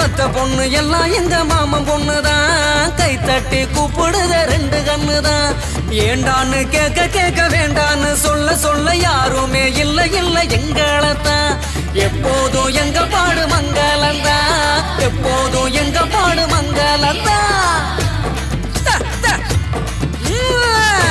மத்த பொண்ணு எல்லாம் எங்க மாமன் பொண்ணுதான் கை தட்டி கூப்பிடுத ரெண்டு கண்ணுதான் ஏண்டான்னு கேட்க கேட்க வேண்டான்னு சொல்ல சொல்ல யாருமே இல்ல இல்ல எங்களத்தான் எப்போதும் எங்க பாடு மங்களந்தான் எப்போதும் எங்க பாடு மங்களந்தான் த, த. உம்.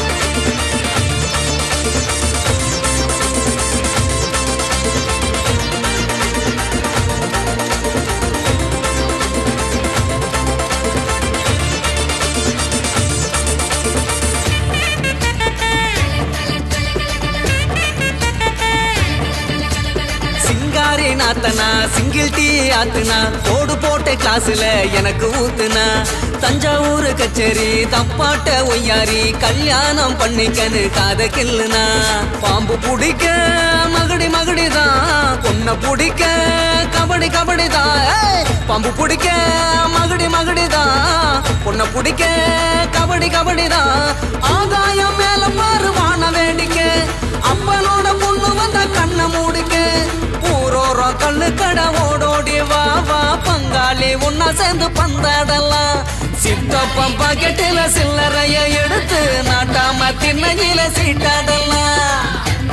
சிங்காரி நாத்தனா சிங்கிள் டீ ஆத்துனா கோடு போட்ட கிளாஸ்ல எனக்கு ஊத்துனா தஞ்சாவூர் கச்சேரி தப்பாட்ட ஒய்யாரி கல்யாணம் பண்ணிக்கன்னு காத கில்லுனா பாம்பு பிடிக்க மகடி மகடிதான் பொண்ண பிடிக்க கபடி கபடிதான் ஏய்! பாம்பு பிடிக்க மகடி மகடிதான் பொண்ண பிடிக்க கபடி கபடிதான் ஆகாயம் மேல பாரு வான வேடிக்கை அப்பனோட பொண்ணு வந்தா கண்ணை மூடிக்க ஊரோரம் கல்லு கடை ஓடோடி வா வா பங்காளி ஒன்னா சேர்ந்து பந்தாடலாம் சித்தப்பம் பாக்கெட்டில சில்லறைய எடுத்து நாட்டாம திண்ணையில சீட்டாடலாம்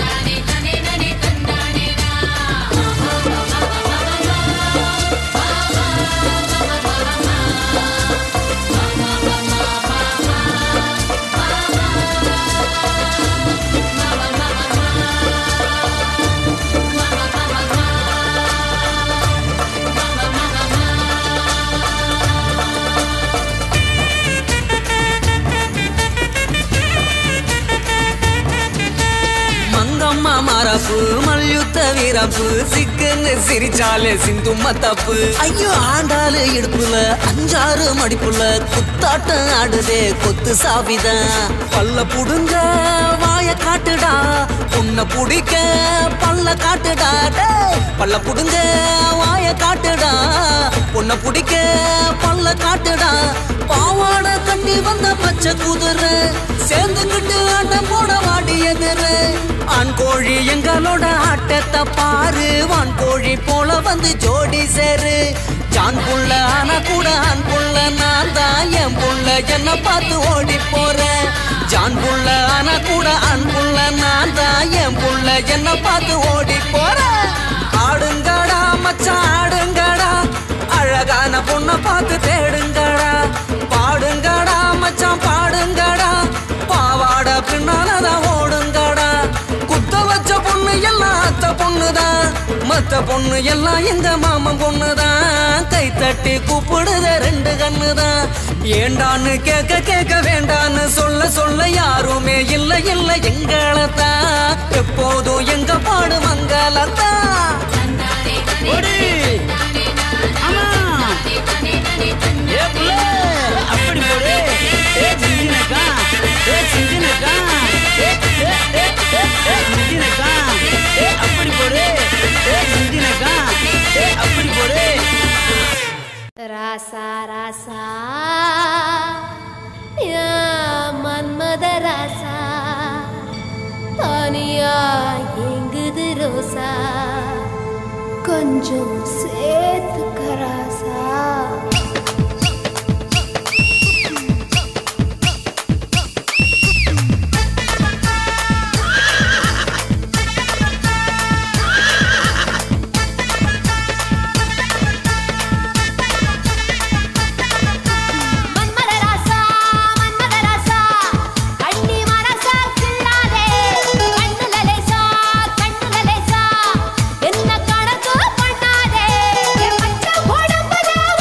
மங்கம்மா மாரப்பு மல்யுத்த வீரப்பு சிக்குன்னு சிரிச்சாலே சிந்து தப்பு ஐயோ ஆண்டாளு இடுப்புல அஞ்சாறு மடிப்புல குத்தாட்டம் ஆடுதே கொத்து சாவிதான் பல்ல புடுங்க வாய காட்டுடா உன்னை புடிக்க பல்ல காட்டுடா டேய். பல்ல புடுங்க வாய காட்டுடா உன்னை புடிக்க பல்ல காட்டுடா பாவாட கட்டி வந்த பச்சை குதிரை சேர்ந்துக்கிட்டு ஆட்டம் போட வாடி எதிரு ஆண் கோழி எங்களோட ஆட்டத்தை பாரு வான் கோழி போல வந்து ஜோடி சேரு ஜான் புள்ள ஆனா கூட ஆண் புள்ள நான் தான் என் புள்ள என்ன பார்த்து ஓடி போறேன் ஜான் புள்ள ஆனா கூட ஆண் புள்ள நான் தான் என் புள்ள என்ன பார்த்து ஓடி போறேன் ஆடுங்கடா மச்சான் ஆடுங்கடா அழகான பொண்ணை பார்த்து தேடுங்கடா பாடுங்கடா மச்சான் பாடுங்கடா பாவாட பின்னாலதான் ஓடுங்கடா குத்த வச்ச பொண்ணு எல்லாம் அத்த பொண்ணுதான் மத்த பொண்ணு எல்லாம் எங்க மாமன் பொண்ணுதான் கை தட்டி கூப்பிடுத ரெண்டு கண்ணுதான் ஏண்டான்னு கேட்க கேட்க வேண்டான்னு சொல்ல சொல்ல யாருமே இல்ல இல்ல எங்களத்தான் எப்போதும் எங்க பாடு மங்களத்தான் ஓடி ஆமா ஏ புள்ள அப்படி போடு ஏ சிங்கினக்கா ஏ சிங்கினக்கா ஏ ஏ ஏ ஏ ஏ சிங்கினக்கா ஏ அப்படி போடு ஏ சிங்கினக்கா ஏ அப்படி போடு ராசா ராசா யா மன்மத ராசா தனியா எங்குது ரோசா கொஞ்சம் சேர்த்துக்க ராசா மன்மத ராசா மன்மத ராசா கண்ணி மனசா கிள்ளாதே கண்ணுல லேசா கண்ணுல லேசா என்ன கணக்கு பண்ணாதே என் மச்சான் உடம்புல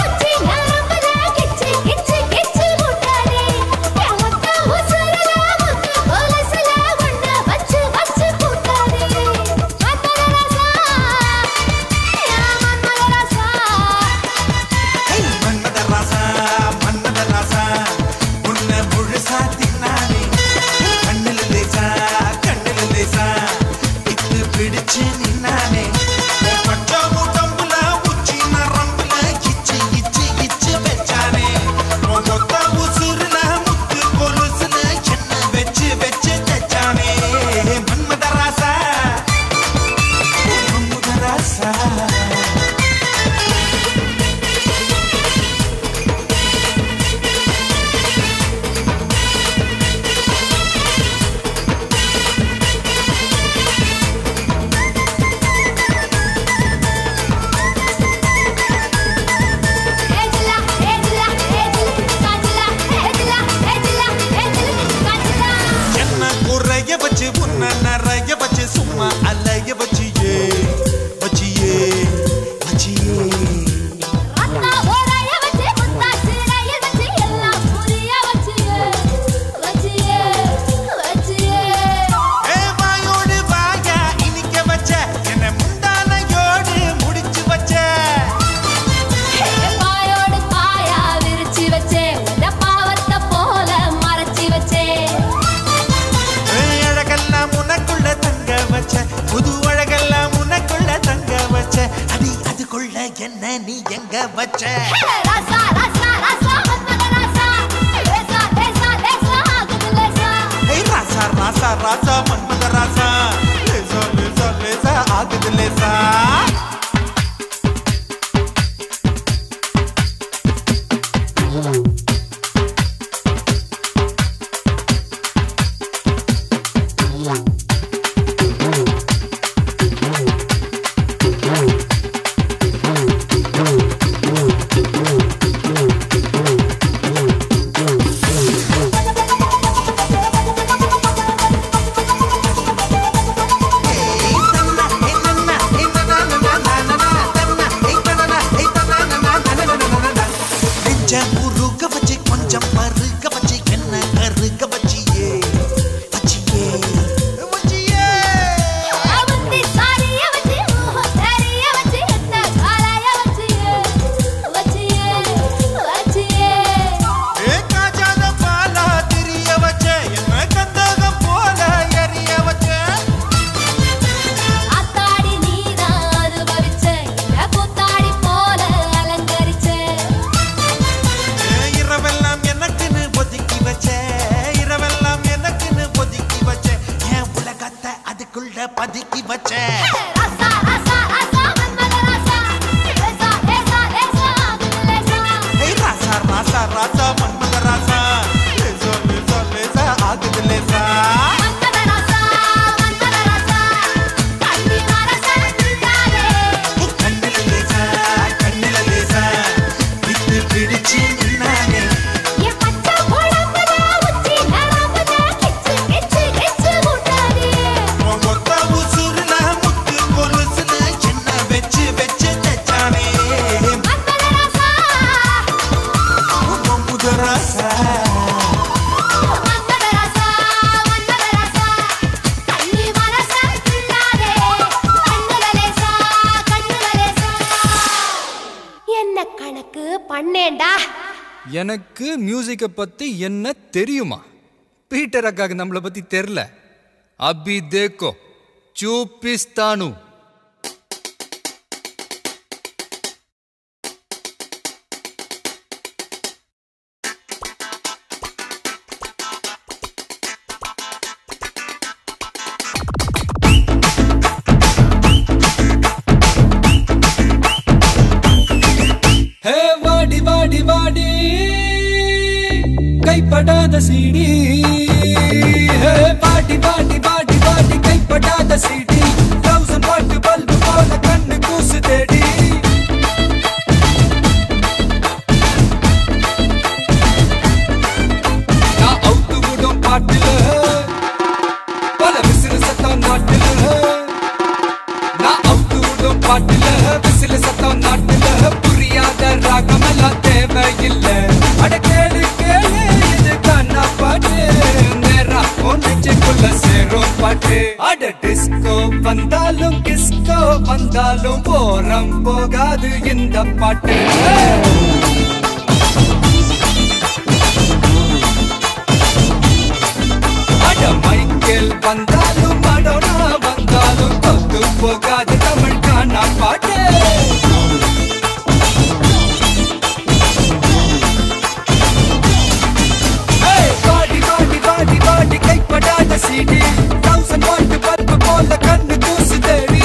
வச்ச அடி அதுக்குள்ள என்ன நீ எங்க வச்ச ராசா ராசா ராசா மன்மத ராசா லேசா லேசா லேசா ஆகுது லேசா ஏய் ராசா ராசா ராசா மன்மத ராசா லேசா லேசா லேசா ஆகுது லேசா நெஞ்ச முருக வச்சு கொஞ்சம் பருக வச்சு என்ன கருக வச்சியே வச்சியே வச்சியே அவந்தி சாரிய வச்சி ஓ சாரிய வச்சி என்ன காலாய வச்சி வச்சி வச்சி ஏ காஜாத பாலா திரிய வச்ச என்ன கந்தகம் போல எரிய வச்ச ஆத்தாடி நீதான் அனுபவிச்ச என்ன கூத்தாடி போல அலங்கரிச்ச ஏ இரவெல்லாம் எனக்குன்னு ஒதுக்கி வச்ச இரவெல்லாம் எனக்குன்னு ஒதுக்கி வச்ச என் உலகத்தை அதுக்குள்ள பதுக்கி வச்ச ராசா ராசா ராசா மன்மத ராசா லேசா லேசா லேசா ஆகுது லேசா ஏய் ராசா ராசா ராசா மன்மத ராசா லேசா லேசா லேசா ஆகுது லேசா மன்மத ராசா மன்மத ராசா கண்ணி மரசா நின்றாரே கண்ணில லேசா கண்ணில லேசா விட்டு பிடிச்சு நின்னானே என் பச்சை உடம்புல உச்சி நரம்புல கிச்சு கிச்சு கிச்சு முட்டாதே உன் ஒத்த உசுருல முத்து கொலுசுல என்ன வச்சு வச்சு தச்சானே மன்மத ராசா உன் முத ராசா மன்மத ராசா மன்மத ராசா கண்ணி மரசா நின்றாரே கண்ணுல லேசா கண்ணுல லேசா என்ன கணக்கு பண்ணேன்டா எனக்கு மியூசிக்கை பத்தி என்ன தெரியுமா பீட்டர் அக்காக்கு நம்மளை பத்தி தெரில அபி தேக்கோ చూపిస్తాను ஹே வாடி வாடி வாடி கைப்படாத சீடி ஹே வாடி வாடி வாடி வாடி கைப்படாத சீடி தௌசண்ட் வாட் பல்பு போல கண்ணு கூசு தேடி நான் அவுத்து விடும் பாட்டுல பல விசிறு சத்தம் நாட்டுல நான் அவுத்து விடும் பாட்டுல விசில சத்தம் நாட்டுல புரியாத ராகமெல்லாம் தேவையில்லை அட கேளு கேளு இது கண்ணா பாட்டு நேரா உன் நெஞ்சுக்குள்ள சேரும் பாட்டு அட டிஸ்கோ வந்தாலும் கிஸ்கோ வந்தாலும் போரம் போகாது இந்த பாட்டு அட மைக்கேல் வந்தாலும் மடோனா வந்தாலும் தொத்து போகாது தமிழ் காணா பாட்டு ஏய், வாடி வாடி வாடி வாடி கைப்படாத சீடி தௌசண்ட் வாட்டு பல்பு போல கண்ணு தூசு தேடி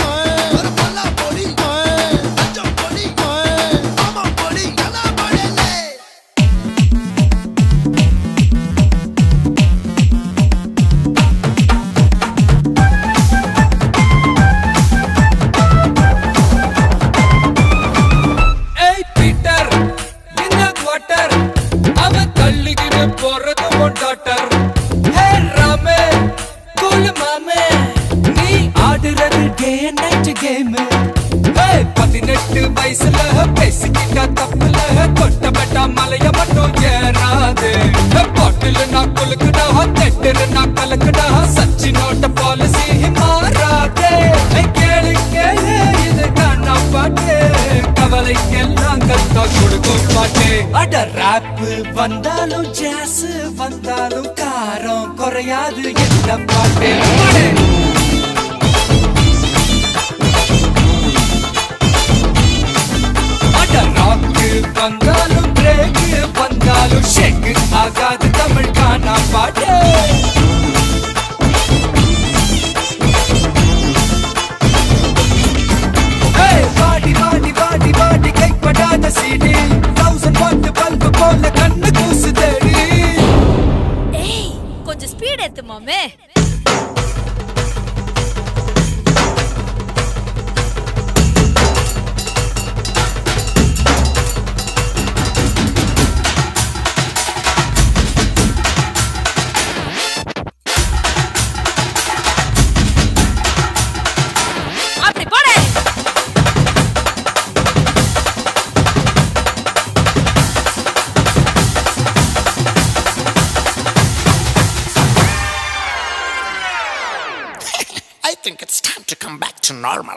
ஏய் பீட்டர் இந்த குவார்ட்டர் அவன் தள்ளிக்கிட்டு போறது உன் டாட்டர் ஹே ராமே கூல் மாமே நீ ஆடுறது டே நைட் கேம் பதினெட்டு வயசுல பேசிக்கிட்ட தப்புல கொட்டப்பட்ட மலைய மட்டும் ஏறாது பாட்டில் நான் கொலுக்குடா தெட்டு நான் கலக்குடா சச்சினோட பாலிசி மாறாதே ஏய், கேளு கேளு இது காணா பாட்டு கவலைக்கெல்லாம் கத்தா கொடுக்கும் பாட்டு அட ராப் வந்தாலும் ஜாஸ் வந்தாலும் காரம் குறையாது இந்த பாட்டு பாடு. வந்தாலும் பிரேக் வந்தாலும் ஷேக் ஆகாது தமிழ் கானா பாட்டு ஏய், வாடி வாடி வாடி வாடி கைப்படாத சீடி தௌசண்ட் வாட் பல்பு போல கண்ணு கூசு தேடி ஏய் கொஞ்சம் ஸ்பீட் ஏத்து மாமே அப்படி போடு I think it's time to come back to normal.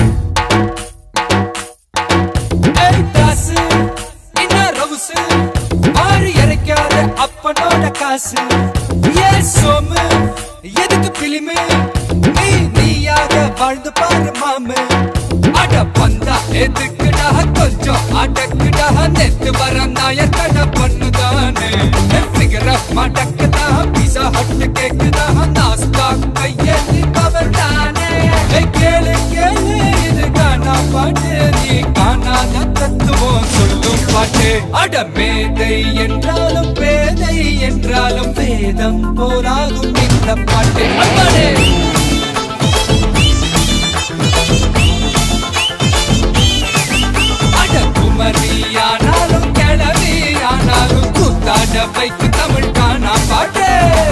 ஏய் தாசு என்ன ரவுசு ஆறு இறைக்காத அப்பனோட காசு ஏ சோமு எதுக்கு பிலிமு நீ நீயாக வாழ்ந்து பாரு மாமு அட பந்தா எதுக்குடா கொஞ்சம் அடக்குடா நெத்து வர நாயர் கடை பண்ணுதானே ஃபிகர் மடக்குதா பீஸா ஹட் கேக்குதா நாஸ்தா கையெல்லி பவர் தானே ஏய் கேளு கேளு இது காணா பாட்டு நீ காணாத தத்துவம் சொல்லும் பாட்டு அட மேதை என்றாலும் பேதை என்றாலும் வேதம் போராகும் இந்த பாட்டு அம்மாடே அட குமரி ஆனாலும் கிளவி ஆனாலும் கூத்தாட வைக்கு தமிழ் காணா பாட்டு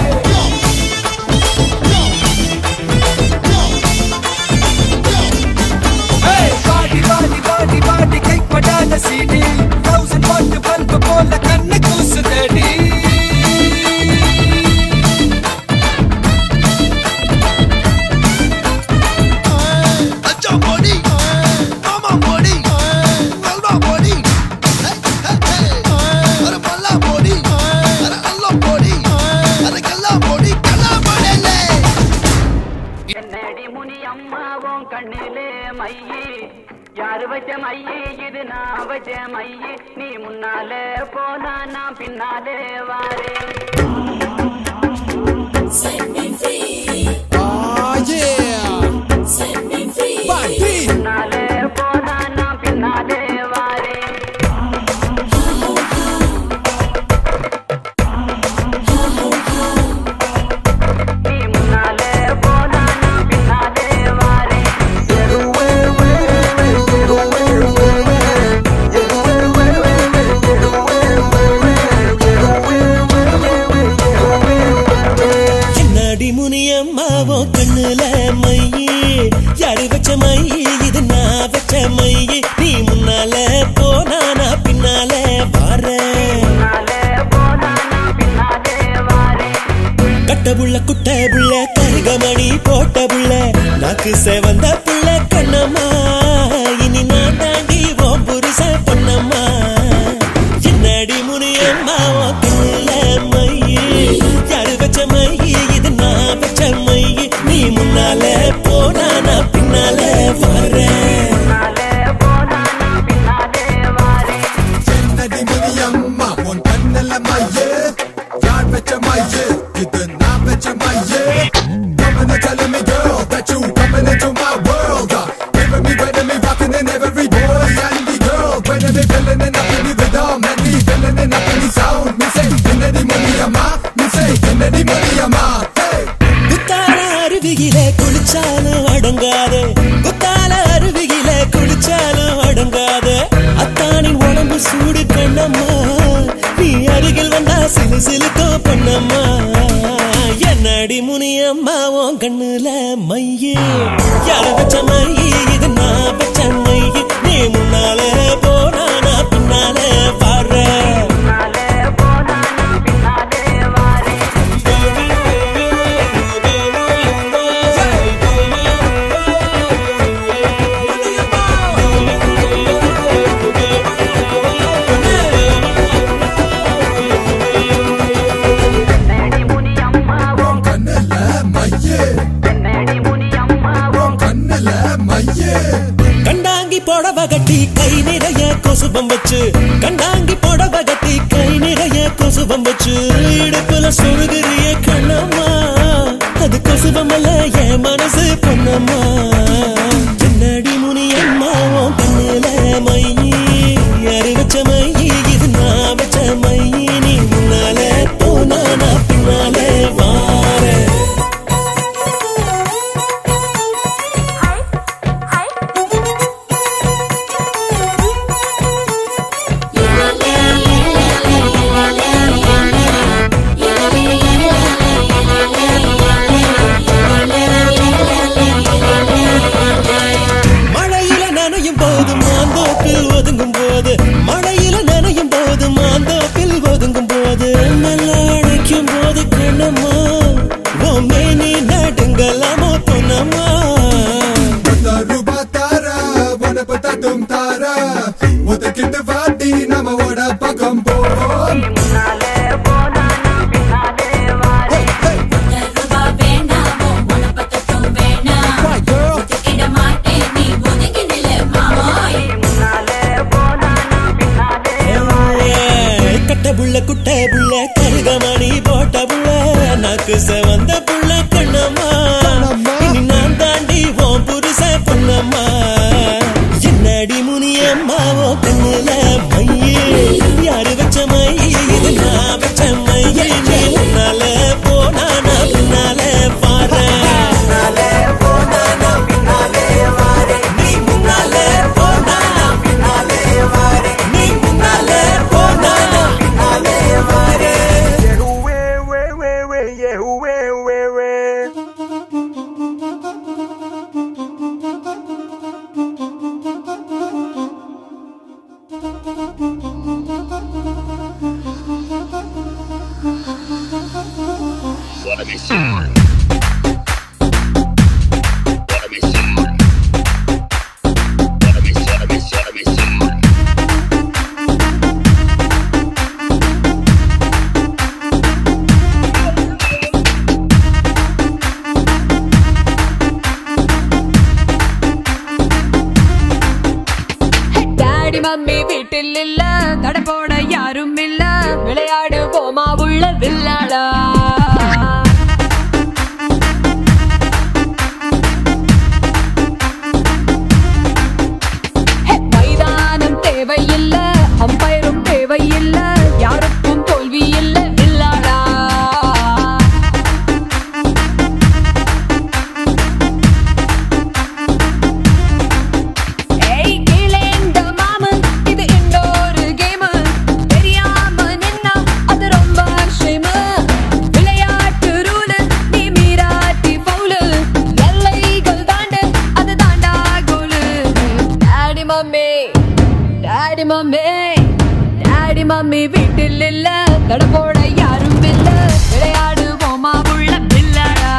ஏய், வாடி வாடி வாடி வாடி கைப்படாத சீடி தௌசண்ட் வாட் பல்பு போல கண்ணு கூசு தேடி Acha body, mama body, alma body, hey hey hey, ara palla body, ara alla body, ara kalla body, kalla body le. என்னடி முனி அம்மாவும் கண்ணிலே மையி யாரு வச்ச மையி இது நான் வச்ச மையி நீ முன்னாலே போனா நான் பின்னாலே வாரேன் பின்னாலே போனா நான் பின்னாலே வாரேன் நீ முன்னாலே போனா நான் பின்னாலே வாரேன் என்னடி முனியம்மாவோ கண்ணுல மையி யாரு வச்ச மையி இது நான் வச்ச மையி நீ முன்னால போனா நான் பின்னால வாரேன் பின்னாலே போனா நான் பின்னாலே வாரேன் கட்ட புள்ள குட்ட புள்ள கருகமணி போட்ட புள்ள நாக்கு செவந்த புள்ள கண்ணம்மா இனி நான் தாண்டி ஓம் புருஷ பொன்னம்மா என்னடி முனியம்மா உன் கண்ணுல மையி யாரு வச்ச மையி இது நான் வச்ச மையி நீ முன்னால போனா நான் பின்னால வரேன் பின்னாலே போனா நான் பின்னாலே வாரேன் என்னடி மினியம்மா உன் கண்ணுல மையே யார் வச்ச மையே இது நான் வச்ச மையே Coming and telling me girl that you coming into my world uh, Giving me better me rocking in every boy and the girl When me feeling it up in the rhythm and me feeling it up in the sound Me say என்னடி மினியம்மா me say என்னடி மினியம்மா hey குத்தால அருவியில குளிச்சாலும் அடங்காது குத்தால அருவியில குளிச்சாலும் அடங்காது அத்தானின் உடம்பு சூடு கண்ணம்மா நீ அருகில் வந்தா சிலு சிலுக்கோ பண்ணம்மா என்னடி முனியம்மா உன் கண்ணுல மையே யாரு வச்ச மையி இது நான் வச்ச மையி நீ முன்னால போனா நான் பின்னால பாடுறேன் பின்னாலே போனா நான் பின்னாலே வாரேன் என்னடி முனி அம்மாவும் கண்ணுல மையே என்னடி முனி அம்மாவும் கண்ணுல மையே புடவை கட்டி கை நிறைய கொசுபம் வச்சு கண்ணாங்கி புடவை கட்டி கை நிறைய கொசுபம் வச்சு இடுப்புல சொருகிறிய கண்ணம்மா அது கொசுபம் அல்ல என் மனசு பொண்ணம்மா என்னடி முனி அம்மா உன் கண்ணுல மையி யாரு வச்ச மையி இது நான் வச்ச மையி நீ முன்னால போனா நான் பின்னாலே வாரேன் மழையில நனையும் போது மாந்தோப்பில் ஒதுங்கும் போது மழையில நனையும் போது மாந்தோப்பில் ஒதுங்கும் போது நல்லா அழைக்கும் போது கண்ணம்மா பொம்மை நீ நடுங்கலாமோ பொன்னம்மா பத்தா ரூபா தாரா உனப்பு தட்டும் தாரா ஒதுக்கிட்டு வாட்டி நம்ம ஓட பக்கம் போவோம் முன்னாலே போனா நான் பின்னாலே வாரேன் ரூபா வேணாமோ உனப்பத்தட்டும் வேணாம் ஒதுக்கிட மாட்டேன் நீ ஒதுங்கி நில்லு மாமோய் முன்னாலே போனா நான் பின்னாலே ஏய், கட்ட புள்ள குட்ட புள்ள கருகமணி போட்ட புள்ள நாக்கு செவந்த புள்ள கண்ணம்மா இனி நான் தாண்டி ஓம் புருஷ பொண்ணம்மா என்னடி முனியம்மா ஓ கண்ணுல மையே யாரு வச்ச மையே இது நான் வச்ச மையே நீ முன்னால போனா நான் பின்னால பாறேன் நீ முன்னால போனா நான் பின்னாலே வாரேன் நீ முன்னால போனா நான் பின்னாலே வாரேன் டாடி மம்மி வீட்டில் இல்ல தடை போட யாரும் இல்ல விளையாடு போமா உள்ள வில்லாடா ஹே, மைதானம் தேவையில்ல அம்பயரும் தேவையில்ல யாருக்கும் தோல்வி இல்ல வில்லாடா ஏய் கீழேந்த மாமு இது இன்னொரு கேம் தெரியாம நின்னா அது ரொம்ப ஷேமு விளையாட்டு ரூல் நீ மீறாட்டி ஃபவுலு எல்லைகள் தாண்டு அது தாண்டா கோலு daddy mummy daddy mummy daddy mummy வீட்டில் இல்ல தட போட யாரும் இல்ல விளையாடுவோமா உள்ள பிள்ளடா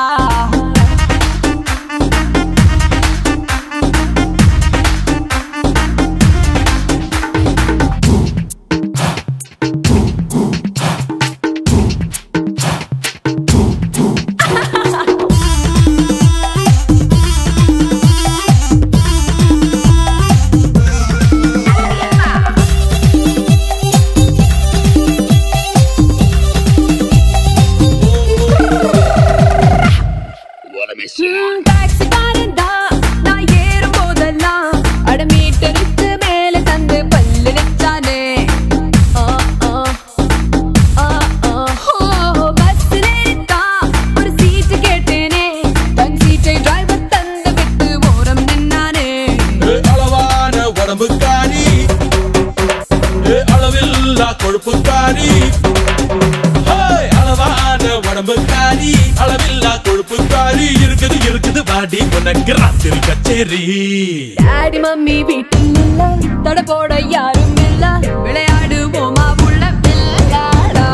ம், டாக்ஸிக்காரன் தான் நான் ஏறும் போதெல்லாம் அட மீட்டருக்கு மேல தந்து பல்லு நிச்சானே ஆ, ஆ, ஆ, ஆ. ஓ, பஸ்ஸில் ஏறித்தான் ஒரு சீட்டு கேட்டேனே தன் சீட்டை டிரைவர் தந்து விட்டு ஓரம் நின்னானே ஏ அளவான உடம்புக்காரி ஏ அளவில்லா கொழுப்புக்காரி ஹேய், அளவான உடம்புக்காரி அளவில்லா கொழுப்புக்காரி இருக்குது இருக்குது வாடி உனக்கு ராத்திரி கச்சேரி டாடி மம்மி வீட்டில் இல்ல தட போட யாரும் இல்ல விளையாடுவோமா உள்ள விளையாடா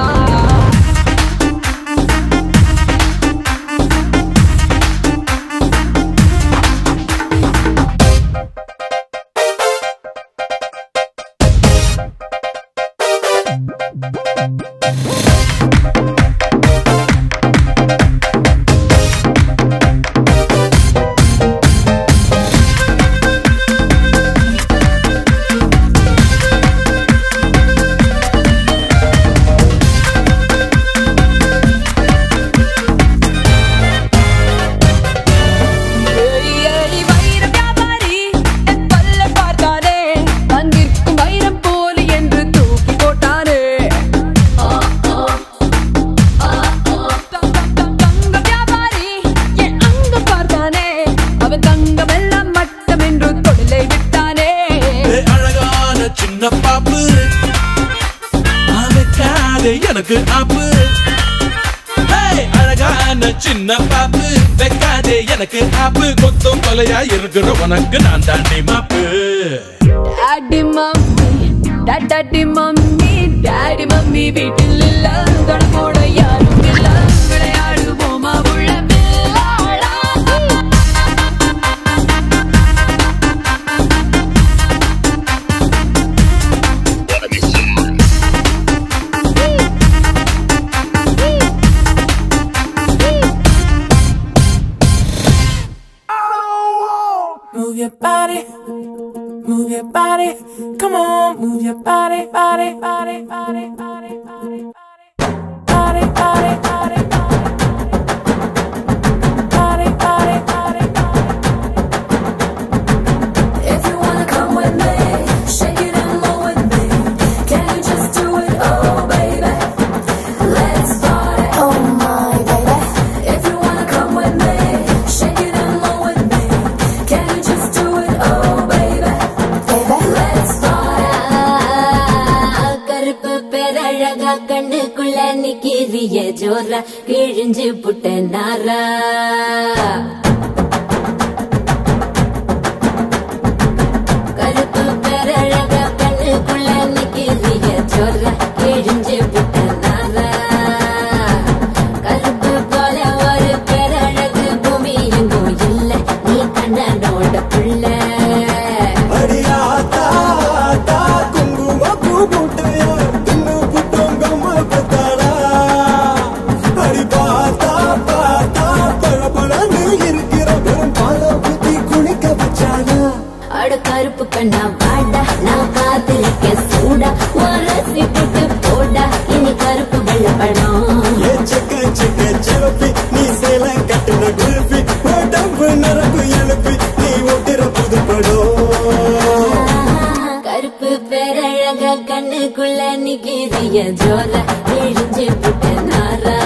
சின்ன பாப்பு வைக்காதே எனக்கு ஆப்பு ஹேய், அழகான சின்ன பாப்பு வைக்காதே எனக்கு ஆப்பு கொத்தும் கொலையா இருக்கிற உனக்கு நான் தாண்டி மாப்பு daddy mummy daddy mummy daddy mummy வீட்டில் இல்ல தொடப்போட யாரும் இல்ல விளையாடுவோமா உள்ள பிள்ளாடா Move your body, move your body, come on, move your body, body, body, body, body, body, body, body, body, body, body, body, body, If you wanna come with me, shake it and roll with me. Can you just do it, oh baby? Let's party, oh my baby. If you wanna come with me, shake it and roll with me. Can you just do it, oh baby? Baby, let's party. கருப்பு பேரழகா கண்ணுக்குள்ள நிக்கிறிய ஜோரா கிழிஞ்சு புட்ட நாரா கருப்பு பேரழகா கண்ணுக்குள்ள நிக்கிறிய ஜோரா கிழிஞ்சு புட்ட நாரா கருப்பு போல ஒரு பேரழகு பூமி எங்கும் இல்ல நீ கண்ணனோட புள்ள அடியாத்தா ஆத்தா குங்கும பூ போட்டையா தின்னு புட்டோம் கம்மா பத்தாடா அடி பார்த்தா பார்த்தா பழபழன்னு இருக்கிற வெறும் பால ஊத்தி குளிக்க வச்சாடா அட கருப்பு கண்ணா வாடா நான் காத்திருக்க சூடா உரசி போட்டு போடா இனி கருப்பு வெள்ள படம் ஏ செக்க செக்க செவப்பி நீ சேலை கட்டுன குல்பி உடம்பு நரம்பு எழுப்பி நீ ஓட்டுற புது படம் கருப்பு பேரழக கண்ணுக்குள்ள நிக்கிறிய ஜோல எழுஞ்சு புட்ட நாரா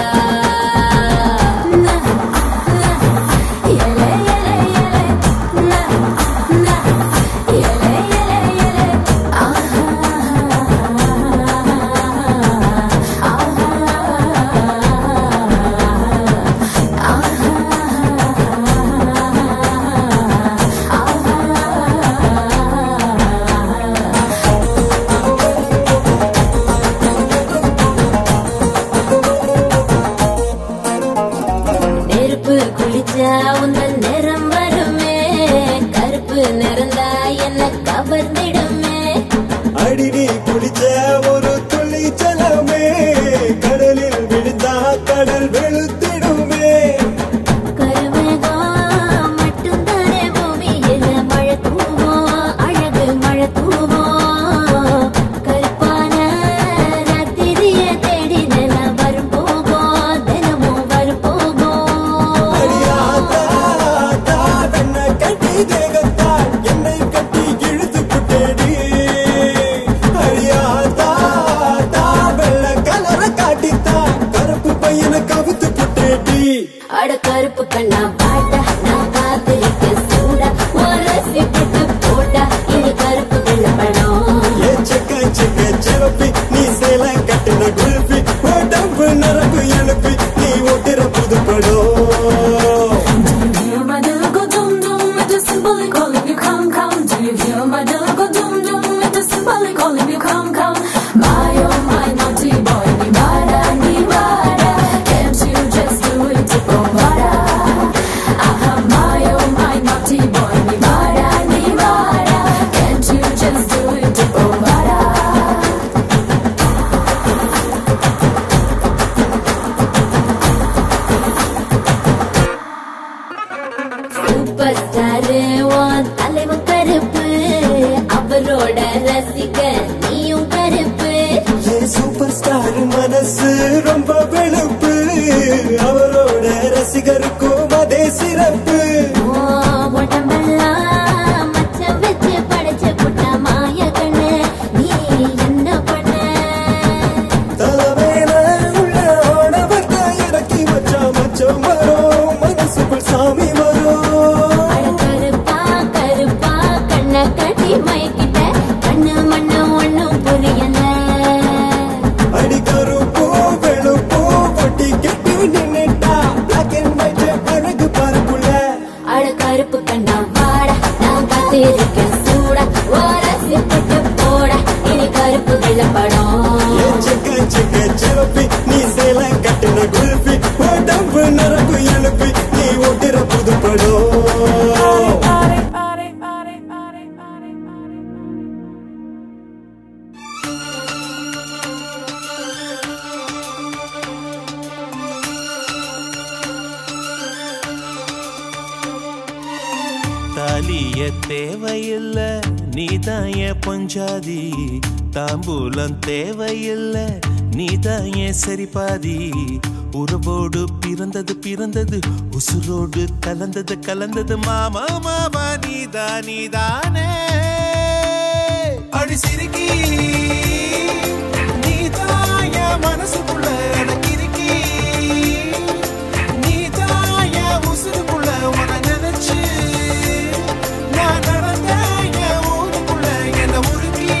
நெருப்பு குளிச்சா உந்தன் நிறம் வருமே கருப்பு நிறந்தா என்ன கவர்ந்திடுமே அடி நீ குளிச்ச ஒரு துளி ஜலமே கடலில் விழுந்தா கடல் வெளுத்திடுமே கருமேகம் மட்டும்தானே பூமியில மழை தூவும் அழகு மழை தூவும் கருப்பான ராத்திரிய தேடி நிலம் வரும் போகும் தினமும் வரும் போகும் அடியாத்தா ஆத்தா வெண்ண கட்டி தேகத்தா என்னை கட்டி இழுத்து புட்டேடி அடியாத்தா ஆத்தா வெள்ள கலர காட்டித்தா கருப்பு பையனை கவுத்து புட்டேடி அட கருப்பு கண்ணா பாட்டா நான் காத்திருக்க சூடா உரசி போட்டு போட்டா இனி கருப்பு வெள்ள படம் ஏ செக்க செக்க செவப்பி நீ சேலை கட்டுன குல்பி உடம்பு நரம்பு எழுப்பி நீ ஓட்டுற புது படம் Do you hear my little go dum dum? It is symbolic calling you come come. Do you hear my little go dum dum? It is symbolic calling you come come. My oh my naughty boy, ni vada ni vada. Can't you just do it, oh vada? Aha, my oh my naughty boy, ni vada ni vada. Can't you just do it, oh vada? Super star உன் தலைவன் கருப்பு அவரோட ரசிக நீயும் கருப்பு ஏ super star மனசு ரொம்ப வெளுப்பு அவரோட ரசிகருக்கும் அதே சிறப்பு உன் உடம்பெல்லாம் மச்சம் வச்சு படைச்சு புட்ட மாய கண்ணு நீ என்ன பண்ண தலைமையில உள்ள ஆணவத்தை இறக்கி வச்சா மச்சம் வரும் மனசுக்குள் சாமி வரும் அட கருப்பா கருப்பா கண்ண கட்டி மயக்கிட்ட கண்ணு மண்ண ஓரசி பட்டு போடா இனி கருப்பு வெள்ளப்படம் சிக்க சிக்க சிவப்பி நீ சேல கட்டின குல்பி உடம்பு நரம்பு எழுப்பி நீ ஓட்டுற புதுப்படம் தாலிய தேவையில்ல நீதான் என் பொஞ்சாதி தாம்பூலம் தேவையில்ல நீதான் என் சரிபாதி உறவோடு பிறந்தது பிறந்தது உசுரோடு கலந்தது கலந்தது மாமா மாமா நீதா நீதானே அடி சிரிக்கி நீதான் என் மனசுக்குள்ள அடக்கிருக்கி நீதான் என் உசுருக்குள்ள உன நினைச்சு நான் நடந்த என் ஊருக்குள்ள என்ன உருக்கி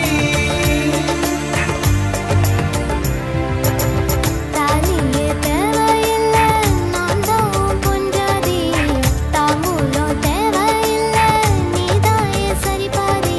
தாலியே தேவையில்ல நான் தான் பொஞ்சாதி தாம்பூலம் தேவையில்ல நீதான் என் சரிபாதி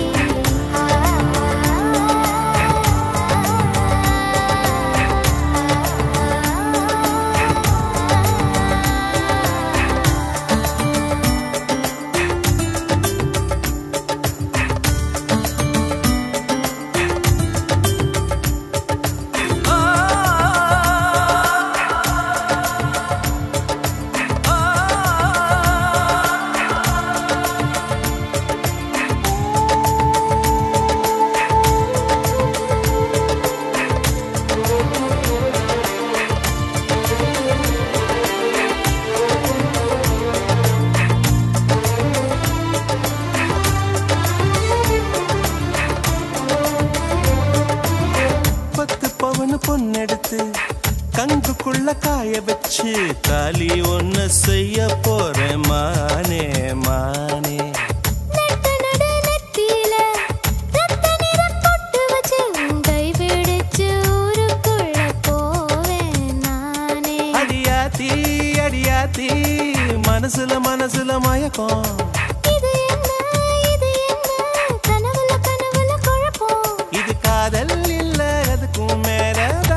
பத்து பவனு பொண்ணெடுத்து கங்குக்குள்ள காய வச்சு தாலி ஒண்ணு செய்ய போறேன் மானே மானே நட்ட நடு நெத்தியில ரத்த நிறம் பொட்டு வச்சு உன் கை பிடிச்சு ஊருக்குள்ள போவேன் நானே அடியாத்தி அடியாத்தி மனசுல மனசுல மயக்கம் இது என்ன இது என்ன கனவுல கனவுல குழப்பம் இது காதல் இல்ல அதுக்கும் மேலதான்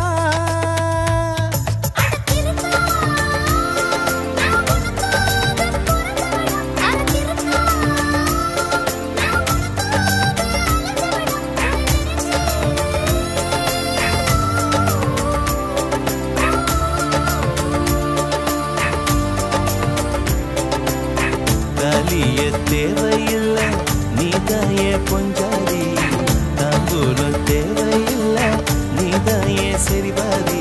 தாலிய தேவையில்ல நீதாய பொஞ்சாதி தாம்பூலம் தேவையில்ல நீதாய சரிபாதி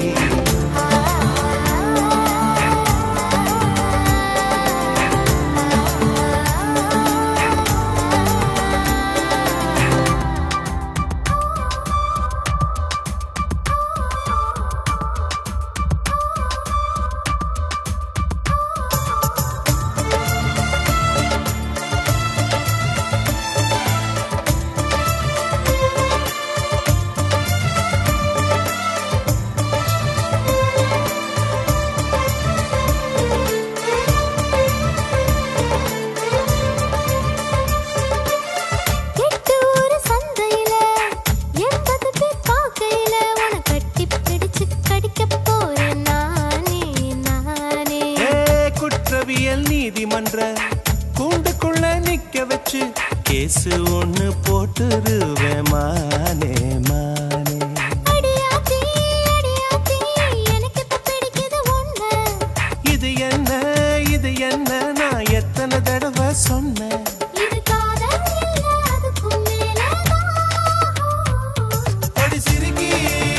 எட்டு ஊரு சந்தையில எண்பது பேர் பார்க்கையில உன கட்டி பிடிச்சு கடிக்க போறேன் நானே நானே ஏ குற்றவியல் நீதிமன்ற கூண்டுக்குள்ள நிக்க வச்சு கேசு ஒண்ணு போட்டுருவேன் மானே மானே அடியாத்தி அடியாத்தி எனக்கு இப்ப பிடிக்குது ஒண்ணு இது என்ன இது என்ன நான் எத்தனை தடவை சொன்னேன் இது காதல் இல்ல அதுக்கும் மேலதான் அடி சிரிக்கி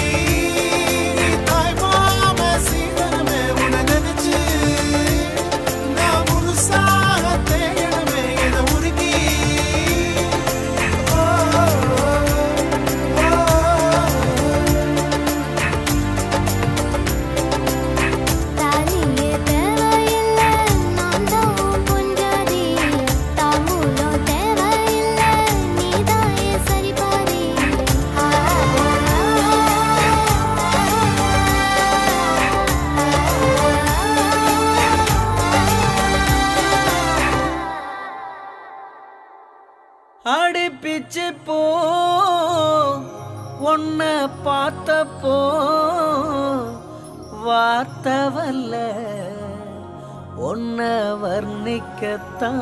தாய் மாம சீதனமே உன நினைச்சு நான் முழுசாக தேயணுமே என உருகி ஓ, ஓ, ஓ, பிடிச்சு போ உன்ன பார்த்தப்போ வார்த்தவல்ல உன்ன வர்ணிக்கத்தான்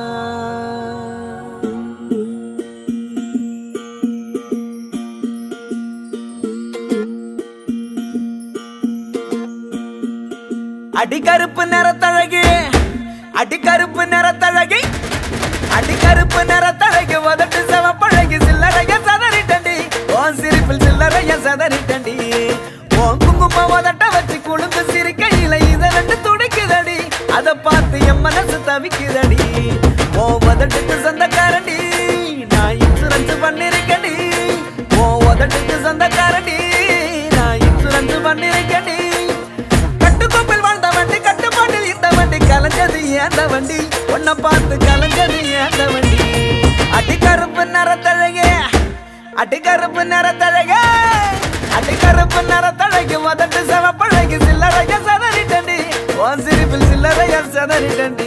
அடிகருப்பு நிறத்தழகு அடிகருப்பு நிறத்தழகி அடிகருப்பு நிறத்தழகு உதட்டு செவப்பழகி சில்லறைய சதறிட்டண்டி உன் சிரிப்பில் சில்லறைய சதறிட்டண்டி உன் குங்கும உதட்ட வச்சு குழுந்து சிரிக்கையில இத ரெண்டு துடிக்குதடி அத பார்த்து என் மனசு தவிக்குதடி உன் உதட்டுக்கு சொந்தக்காரண்டி நான் இன்சூரன்ஸ் பண்ணிருக்கடி உன் உதட்டுக்கு சொந்தக்காரண்டி நான் இன்சூரன்ஸ் பண்ணிருக்கடி கட்டுக்கோப்பில் வாழ்ந்த வண்டி கட்டுப்பாட்டில் இந்த வண்டி கலைஞ்சது ஏந்த வண்டி உன்னை பார்த்து கலைஞ்சது ஏந்த வண்டி அடி கருப்பு நிறத்தழகே அடி கருப்பு நிறத்தழகே அடி கருப்பு நிறத்தழகு உதட்டு செவப்பழகு சில்லறைய சதறிட்டண்டி உன் சிரிப்பில் சில்லறைய சதறிட்டண்டி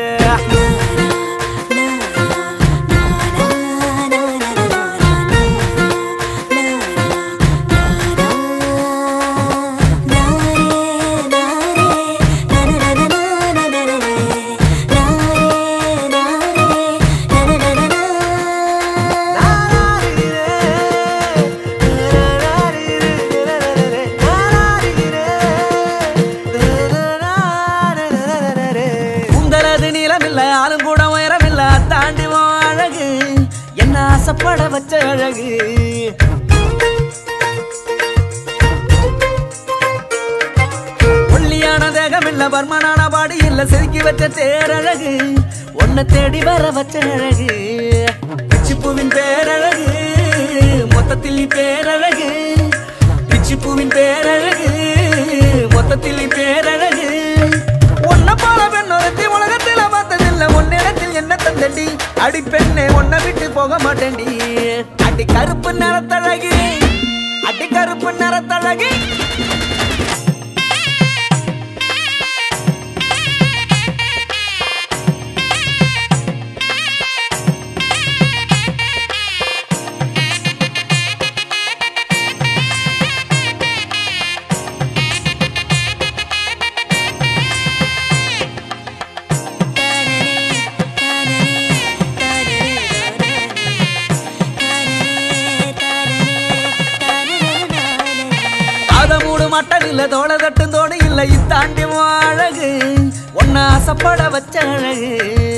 உங்களது நீளமில்ல ஆளும் கூட உயரமில்ல தாண்டி உன் அழகு என்ன ஆசைப்பட வச்ச அழகு ஒல்லியான தேகம் இல்ல பர்மனான பாடி இல்ல செதுக்கி வச்ச தேரழகு உன்னை தேடி வர வச்ச அழகு பிச்சிப்பூவின் பேரழகு மொத்தத்தில் நீ பேரழகு பிச்சிப்பூவின் பேரழகு மொத்தத்தில் நீ பேரழகு உன்னை போல பெண் ஒருத்தி உலகத்தில் பார்த்ததில்ல உன்னிடத்தில் என்ன தந்தடி அடி பெண்ணே உன்னை விட்டு போக மாட்டேன்டி அடி கருப்பு நிறத்தழகி அடி கருப்பு நிறத்தழகி அத மூடு மட்டன் இல்ல தோள தட்டும் தோடு இல்ல இத்தாண்டி உன் அழகு உன்னை ஆசைப்பட வச்ச அழகு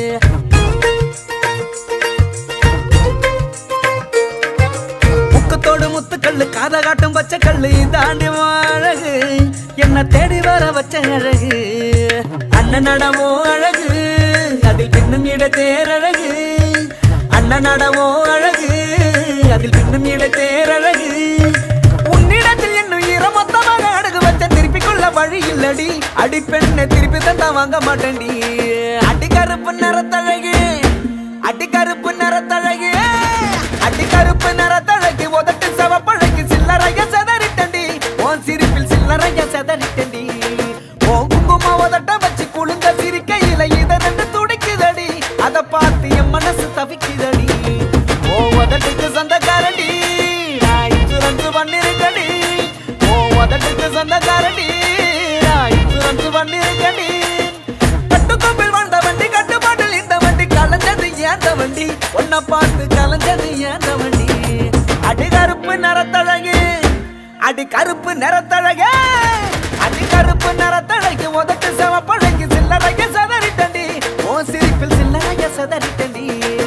முக்கத்தோடு முத்துக்கல்லு காத காட்டும் பச்சை கல்லு இதாண்டி உன் அழகு என்ன தேடி வர வச்ச அழகு அண்ணன் நடமோ அழகு அதில் பின்னும் இட தேரழகு அண்ணன் நடமோ அழகு அதில் பின்னும் இட தேரழகு உன்னிடத்தில் என்னும் ஈரமொத்தமாக அடகு வச்ச திருப்பி கொள்ள வழி இல்லடி அடி பெண்ணை திருப்பி தந்தா வாங்க மாட்டேன்டி அடி கருப்பு நிறத்தழகு அடி கருப்பு நிறத்தழகு அடி கருப்பு நிறத்தழகு உதட்டு செவப்பழகு சில்லறைய செதறிட்டண்டி உன் சிரிப்பில் சில்லறைய செதறிட்டண்டி உன் குங்கும உதட்ட வச்சு குழுந்த சிரிக்கையில இத ரெண்டு துடிக்குதடி அத பார்த்து என் மனசு தவிக்குதடி ஓ உதட்டுக்கு சொந்தக்காரண்டி நான் இன்சூரன்ஸ் பண்ணிருக்கடி ஓ உதட்டுக்கு சொந்தக்காரண்டி நான் இன்சூரன்ஸ் பண்ணிருக்கடி கட்டுக்கோப்பில் வாழ்ந்த வண்டி கட்டுப்பாட்டில் இந்த வண்டி கலைஞ்சது ஏந்த வண்டி உன்னை பார்த்து கலைஞ்சது ஏந்த வண்டி அடி கருப்பு நிறத்தழகு அடி கருப்பு நிறத்தழகு அடி கருப்பு நிறத்தழகு உதட்டு செவப்பழகு சில்லறைய சதறிட்டண்டி ஓ சிரிப்பில் சில்லறைய சதறிட்டண்டி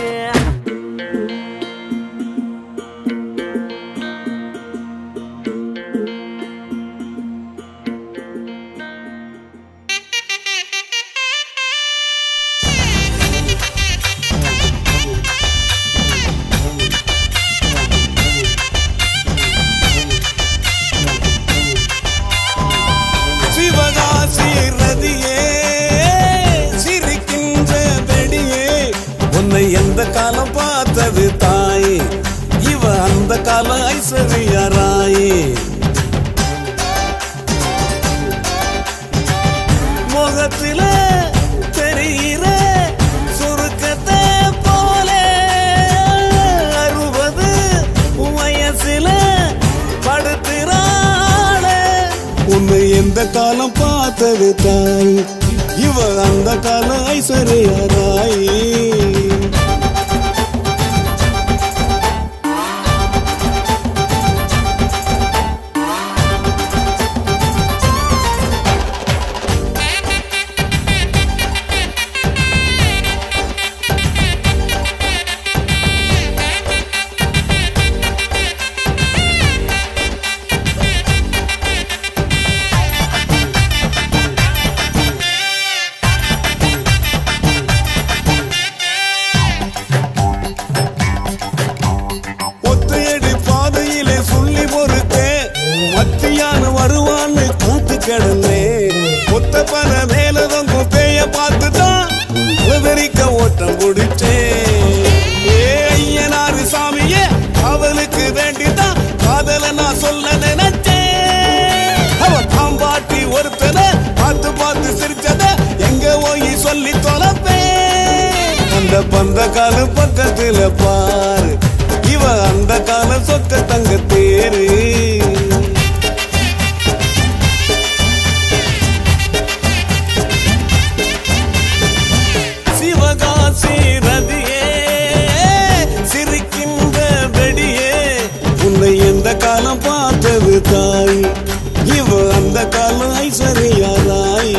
சிவகாசி ரதியே சிரிக்கின்ற வெடியே உன்னை எந்த காலம் பார்த்தது தாயே இவ அந்த கால ஐஸ்வர்யராயே முகத்தில தெரிகிற சுருக்கத்தை போல காலம் பார்த்தது தாய் இவ அந்த கால ஐஸ்வர்யராய் ஒத்தையடி பாதையிலே சொல்லி பொறுத்தே மத்தியான வருவான்னு காத்து கிடந்தே ஒத்த பல மேல தொங்கு பேய பார்த்துதான் அலவரிக்க ஓட்டம் பிடிச்சே ஏ ஐயனாரு சாமியே அவளுக்கு வேண்டிதான் காதல நான் சொல்ல நினைச்சேன் அவ பாம்பாட்டி ஒருத்தனை பார்த்து பார்த்து சிரிச்சத எங்க போய் சொல்லி தொலைப்பேன் அந்த பந்த கால பக்கத்துல பாரு இவ அந்த கால சொக்க தங்க தேரு சிவகாசி ரதியே சிரிக்கின்ற வெடியே உன்னை எந்த காலம் பார்த்தது தாய் இவ அந்த காலம் ஐஸ்வர்யாராய்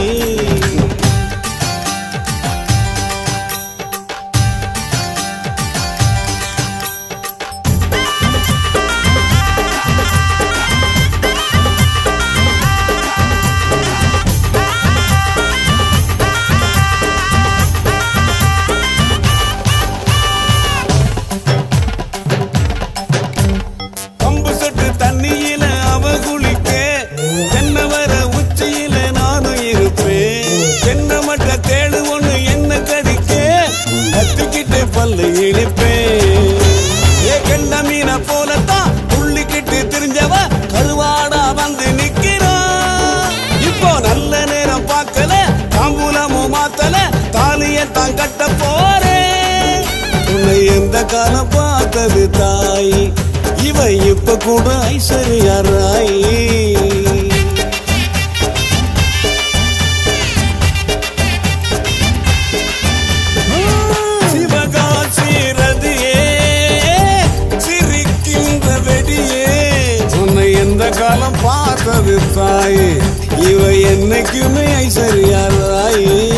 கம்பு சொட்டு தண்ணியில அவ குளிக்க தென்னை வர உச்சியில நானும் இருப்பேன் தென்னை மட்ட தேடு ஒண்ணு என்ன கடிக்க கத்திக்கிட்டு பல்லு இழிப்பேன் ஏ கெண்ட மீனை போலத்தான் துள்ளிக்கிட்டு திரிஞ்சவ கருவாடா வந்து நிக்கிறா இப்போ நல்ல நேரம் பார்க்கல தாம்பூலமும் மாத்தல தாலியத்தான் கட்ட போறேன் உன்னை எந்த காலம் பார்த்தது தாய் இவ இப்ப கூட ஐஸ்வர்யாராய் சிவகாசி ரதியே சிரிக்கின்ற வெடியே உன்னை எந்த காலம் பார்த்தது தாய் இவ என்னைக்குமே ஐஸ்வர்யாராய்